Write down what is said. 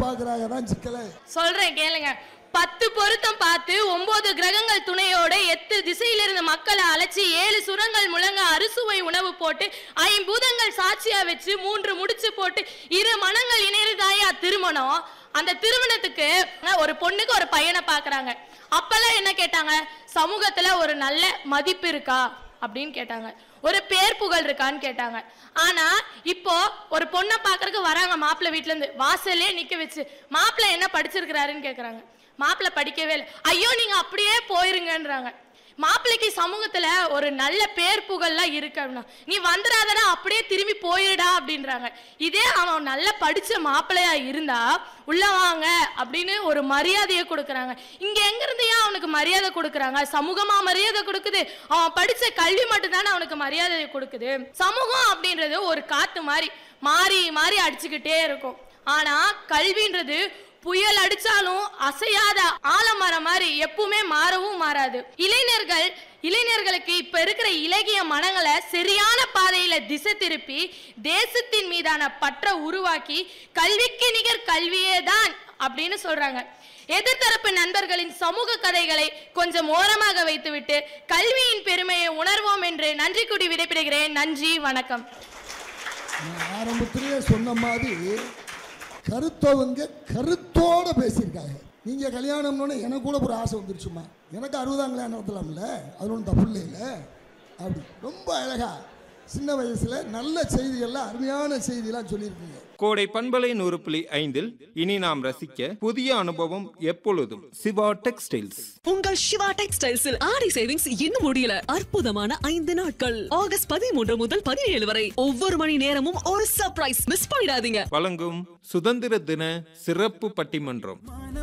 பாக்குறாங்க தான் சிக்கலே சொல்றேன் கேளுங்க பத்து பொருத்தம் பார்த்து ஒன்பது கிரகங்கள் துணையோட எட்டு திசையிலிருந்து மக்களை அழைச்சி ஏழு சுரங்கள் முழங்க அறுசுவை உணவு போட்டு ஐம்பூதங்கள் சாட்சியா வச்சு மூன்று முடிச்சு போட்டு இரு மனங்கள் இணையதாயா திருமணம் அந்த திருமணத்துக்கு ஒரு பொண்ணுக்கு ஒரு பையனை பாக்குறாங்க அப்பெல்லாம் என்ன கேட்டாங்க சமூகத்துல ஒரு நல்ல மதிப்பு இருக்கா அப்படின்னு கேட்டாங்க ஒரு பேர் புகழ் இருக்கான்னு கேட்டாங்க ஆனா இப்போ ஒரு பொண்ணை பாக்குறதுக்கு வராங்க மாப்பிள்ளை வீட்ல இருந்து வாசல்லே நிக்க வச்சு மாப்பிள்ளை என்ன படிச்சிருக்கிறாருன்னு கேக்குறாங்க மாப்பிள்ளை படிக்கவே இல்லை ஐயோ நீங்க அப்படியே போயிருங்கன்றாங்க மாப்பிள்ளைக்கு சமூகத்துல ஒரு நல்ல பேர் புகழ்லாம் இருக்கு அப்படின்னா நீ வந்துடாதடா அப்படியே திரும்பி போயிருடா அப்படின்றாங்க இதே அவன் நல்ல படிச்ச மாப்பிள்ளையா இருந்தா உள்ள வாங்க அப்படின்னு ஒரு மரியாதையை கொடுக்கறாங்க இங்க எங்க இருந்து ஏன் அவனுக்கு மரியாதை கொடுக்கறாங்க சமூகமா மரியாதை கொடுக்குது அவன் படிச்ச கல்வி மட்டும்தானே அவனுக்கு மரியாதை கொடுக்குது சமூகம் அப்படின்றது ஒரு காத்து மாதிரி மாறி மாறி அடிச்சுக்கிட்டே இருக்கும் ஆனா கல்வின்றது புயல் அடிச்சாலும் அசையாத ஆலமரம் மாதிரி எப்பவுமே மாறவும் மாறாது இளைஞர்கள் இளைஞர்களுக்கு இப்ப இருக்கிற இலகிய மனங்களை சரியான பாதையில திசை திருப்பி தேசத்தின் மீதான பற்ற உருவாக்கி கல்விக்கு நிகர் கல்வியே தான் அப்படின்னு சொல்றாங்க எதிர்த்தரப்பு நண்பர்களின் சமூக கதைகளை கொஞ்சம் ஓரமாக வைத்துவிட்டு கல்வியின் பெருமையை உணர்வோம் என்று நன்றி கூடி விடைபெறுகிறேன் நன்றி வணக்கம் நான் ஆரம்பத்திலேயே சொன்ன மாதிரி கருத்தவங்க கருத்தோட பேசியிருக்காங்க நீங்க கல்யாணம்னு எனக்கு கூட ஒரு ஆசை வந்துருச்சுமா எனக்கு அறுபதாம் கல்யாணம் நடத்தலாம்ல அது ஒன்றும் தப்பு இல்லைல்ல அப்படி ரொம்ப அழகா சின்ன வயசுல நல்ல செய்திகள்லாம் அருமையான செய்தியெல்லாம் சொல்லியிருக்கீங்க கோடை பண்பலை நூறு புள்ளி ஐந்தில் இனி நாம் ரசிக்க புதிய அனுபவம் எப்பொழுதும் சிவா டெக்ஸ்டைல்ஸ் உங்கள் சிவா டெக்ஸ்டைல்ஸில் ஆடி சேவிங்ஸ் இன்னும் முடியல அற்புதமான ஐந்து நாட்கள் ஆகஸ்ட் பதிமூன்று முதல் பதினேழு வரை ஒவ்வொரு மணி நேரமும் ஒரு சர்ப்ரைஸ் மிஸ் பண்ணிடாதீங்க வழங்கும் சுதந்திர தின சிறப்பு பட்டிமன்றம்